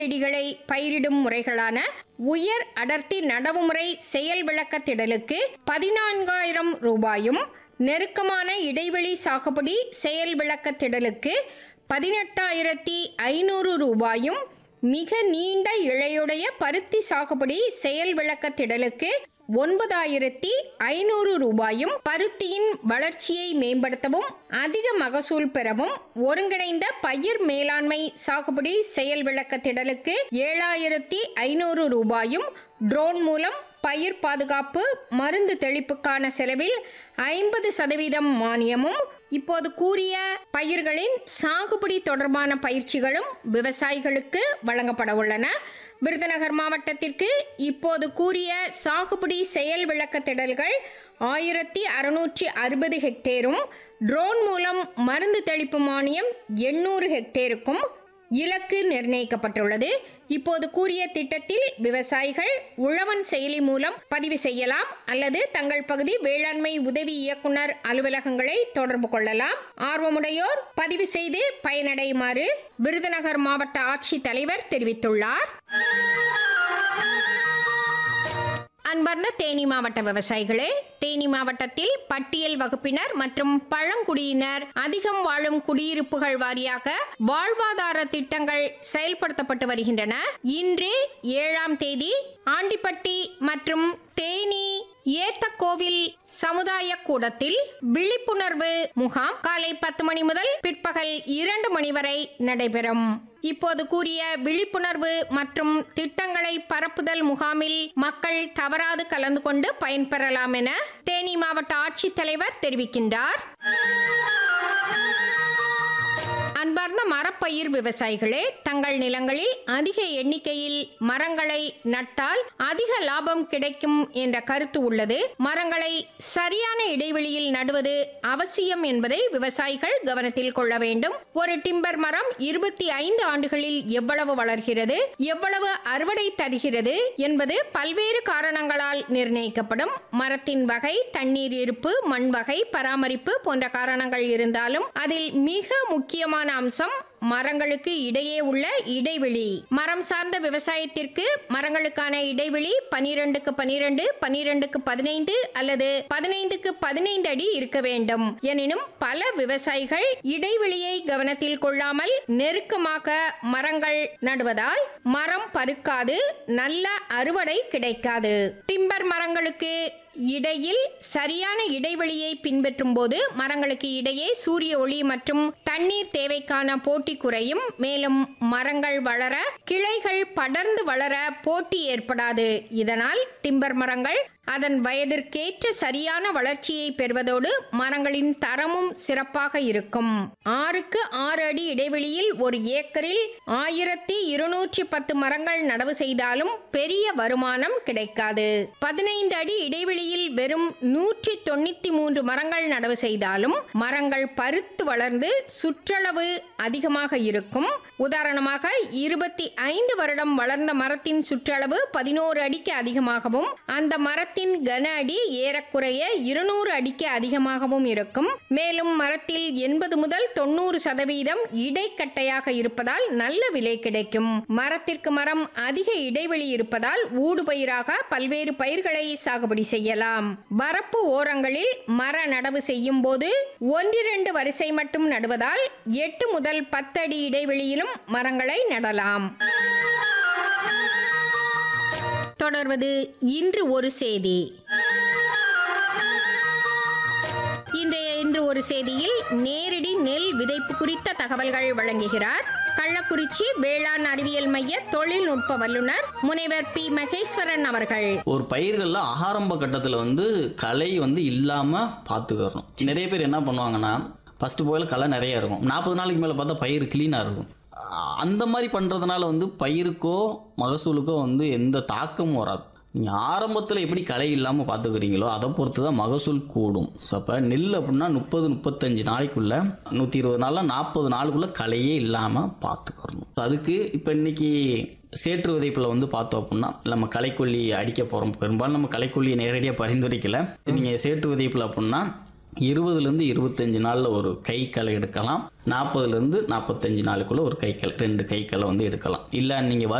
செடிகளை பயிரிடும் முறைகளான உயர் அடர்த்தி நடவுமுறை செயல் விளக்கத்திடலுக்கு பதினான்காயிரம் ரூபாயும் நெருக்கமான இடைவெளி சாகுபடி செயல் விளக்கத்திடலுக்கு பதினெட்டாயிரத்தி ஐநூறு ரூபாயும் மிக நீண்ட இழையுடைய பருத்தி சாகுபடி செயல் விளக்கத்திடலுக்கு ஒன்பதாயிரத்தி ஐநூறு ரூபாயும் பருத்தியின் வளர்ச்சியை மேம்படுத்தவும் அதிக மகசூல் பெறவும் ஒருங்கிணைந்த பயிர் மேலாண்மை சாகுபடி செயல் விளக்கத்திடலுக்கு ஏழாயிரத்தி ஐநூறு ரூபாயும் ட்ரோன் மூலம் பயிர் பாதுகாப்பு மருந்து தெளிப்புக்கான செலவில் ஐம்பது சதவீதம் மானியமும் இப்போது கூறிய பயிர்களின் சாகுபடி தொடர்பான பயிற்சிகளும் விவசாயிகளுக்கு வழங்கப்பட உள்ளன விருதுநகர் மாவட்டத்திற்கு இப்போது கூறிய சாகுபடி செயல் விளக்கத்திடல்கள் ஆயிரத்தி அறுநூற்றி அறுபது ஹெக்டேரும் ட்ரோன் மூலம் மருந்து தெளிப்பு மானியம் எண்ணூறு ஹெக்டேருக்கும் இலக்கு நிர்ணயிக்கப்பட்டுள்ளது இப்போது கூறிய திட்டத்தில் விவசாயிகள் உழவன் செயலி மூலம் பதிவு செய்யலாம் அல்லது தங்கள் பகுதி வேளாண்மை உதவி இயக்குனர் அலுவலகங்களை தொடர்பு கொள்ளலாம் ஆர்வமுடையோர் பதிவு செய்து பயனடையுமாறு விருதுநகர் மாவட்ட ஆட்சித் தலைவர் தெரிவித்துள்ளார் அன்பார்ந்த தேனி மாவட்ட விவசாயிகளே தேனி மாவட்டத்தில் பட்டியல் வகுப்பினர் மற்றும் பழங்குடியினர் அதிகம் வாழும் குடியிருப்புகள் வாரியாக வாழ்வாதார திட்டங்கள் செயல்படுத்தப்பட்டு வருகின்றன இன்று ஏழாம் தேதி ஆண்டிப்பட்டி மற்றும் தேனி ஏத்தக்கோவில் சமுதாய கூடத்தில் விழிப்புணர்வு முகாம் காலை பத்து மணி முதல் பிற்பகல் இரண்டு மணி வரை நடைபெறும் இப்போது கூறிய விழிப்புணர்வு மற்றும் திட்டங்களை பரப்புதல் முகாமில் மக்கள் தவறாது கலந்து கொண்டு பயன்பெறலாம் என தேனி மாவட்ட ஆட்சித்தலைவர் தெரிவிக்கின்றார் அன்பார்ந்த மரப்பயிர் விவசாயிகளே தங்கள் நிலங்களில் அதிக எண்ணிக்கையில் மரங்களை நட்டால் அதிக லாபம் கிடைக்கும் என்ற கருத்து உள்ளது மரங்களை சரியான இடைவெளியில் நடுவது அவசியம் என்பதை விவசாயிகள் கவனத்தில் கொள்ள வேண்டும் ஒரு டிம்பர் மரம் இருபத்தி ஐந்து ஆண்டுகளில் எவ்வளவு வளர்கிறது எவ்வளவு அறுவடை தருகிறது என்பது பல்வேறு காரணங்களால் நிர்ணயிக்கப்படும் மரத்தின் வகை தண்ணீர் இருப்பு மண் வகை பராமரிப்பு போன்ற காரணங்கள் இருந்தாலும் அதில் மிக முக்கியமான அம்சம் மரங்களுக்கு இடையே உள்ள இடைவெளி மரம் சார்ந்த விவசாயத்திற்கு மரங்களுக்கான இடைவெளி பனிரெண்டுக்கு பனிரெண்டு பனிரெண்டுக்கு பதினைந்து அல்லது பதினைந்துக்கு பதினைந்து அடி இருக்க வேண்டும் எனினும் பல விவசாயிகள் இடைவெளியை கவனத்தில் கொள்ளாமல் நெருக்கமாக மரங்கள் நடுவதால் மரம் பருக்காது நல்ல அறுவடை கிடைக்காது டிம்பர் மரங்களுக்கு இடையில் சரியான இடைவெளியை பின்பற்றும் போது மரங்களுக்கு இடையே சூரிய ஒளி மற்றும் தண்ணீர் தேவைக்கான போட்டி குறையும் மேலும் மரங்கள் வளர கிளைகள் படர்ந்து வளர போட்டி ஏற்படாது இதனால் டிம்பர் மரங்கள் அதன் வயதிற்கேற்ற சரியான வளர்ச்சியை பெறுவதோடு மரங்களின் தரமும் சிறப்பாக இருக்கும் ஆறுக்கு ஆறு அடி இடைவெளியில் ஒரு ஏக்கரில் ஆயிரத்தி இருநூற்றி பத்து மரங்கள் நடவு செய்தாலும் பெரிய வருமானம் கிடைக்காது பதினைந்து அடி இடைவெளியில் வெறும் நூற்றி தொண்ணூத்தி மூன்று மரங்கள் நடவு செய்தாலும் மரங்கள் பருத்து வளர்ந்து சுற்றளவு அதிகமாக இருக்கும் உதாரணமாக இருபத்தி ஐந்து வருடம் வளர்ந்த மரத்தின் சுற்றளவு பதினோரு அடிக்கு அதிகமாகவும் அந்த மரத்தின் கன அடி ஏறக்குறைய இருநூறு அடிக்கு அதிகமாகவும் இருக்கும் மேலும் மரத்தில் எண்பது முதல் தொண்ணூறு சதவீதம் இடைக்கட்டையாக இருப்பதால் நல்ல விலை கிடைக்கும் மரத்திற்கு மரம் அதிக இடைவெளி இருப்பதால் ஊடுபயிராக பல்வேறு பயிர்களை சாகுபடி செய்யலாம் வரப்பு ஓரங்களில் மர நடவு செய்யும் போது ஒன்றிரண்டு வரிசை மட்டும் நடுவதால் எட்டு முதல் பத்து அடி இடைவெளியிலும் மரங்களை நடலாம் தொடர்வது இன்று ஒரு செய்தி இன்றைய இன்று ஒரு செய்தியில் நேரடி நெல் விதைப்பு குறித்த தகவல்கள் வழங்குகிறார் கள்ளக்குறிச்சி வேளாண் அறிவியல் மைய தொழில்நுட்ப வல்லுநர் முனைவர் பி மகேஸ்வரன் அவர்கள் ஒரு பயிர்களில் ஆரம்ப கட்டத்தில் வந்து களை வந்து இல்லாமல் பார்த்துக்கிறணும் நிறைய பேர் என்ன பண்ணுவாங்கன்னா ஃபஸ்ட்டு போயில் களை நிறைய இருக்கும் நாற்பது நாளைக்கு மேலே பார்த்தா பயிர் க்ளீனாக இருக்கும் அ- அந்த மாதிரி பண்ணுறதுனால வந்து பயிருக்கோ மகசூலுக்கோ வந்து எந்த தாக்கமும் வராது நீங்கள் ஆரம்பத்தில் எப்படி களை இல்லாமல் பார்த்துக்கிறீங்களோ அதை பொறுத்து தான் மகசூல் கூடும் ஸோ அப்போ நெல் அப்படின்னா முப்பது முப்பத்தஞ்சு நாளைக்குள்ளே நூற்றி இருபது நாளில் நாற்பது நாளுக்குள்ளே களையே இல்லாமல் பார்த்துக்கிறணும் அதுக்கு இப்போ இன்னைக்கு சேற்று விதைப்பில் வந்து பார்த்தோம் அப்படின்னா நம்ம களைக்கொல்லி அடிக்க போகிறோம் பெரும்பாலும் நம்ம களைக்கொல்லியை நேரடியாக பரிந்துரைக்கல நீங்கள் சேற்று விதைப்பில் அப்படின்னா இருபதுலேருந்து இருபத்தஞ்சு நாளில் ஒரு கை களை எடுக்கலாம் நாற்பதுலேருந்து நாற்பத்தஞ்சு நாளுக்குள்ள ஒரு கை களை ரெண்டு கை களை வந்து எடுக்கலாம் இல்லை நீங்கள்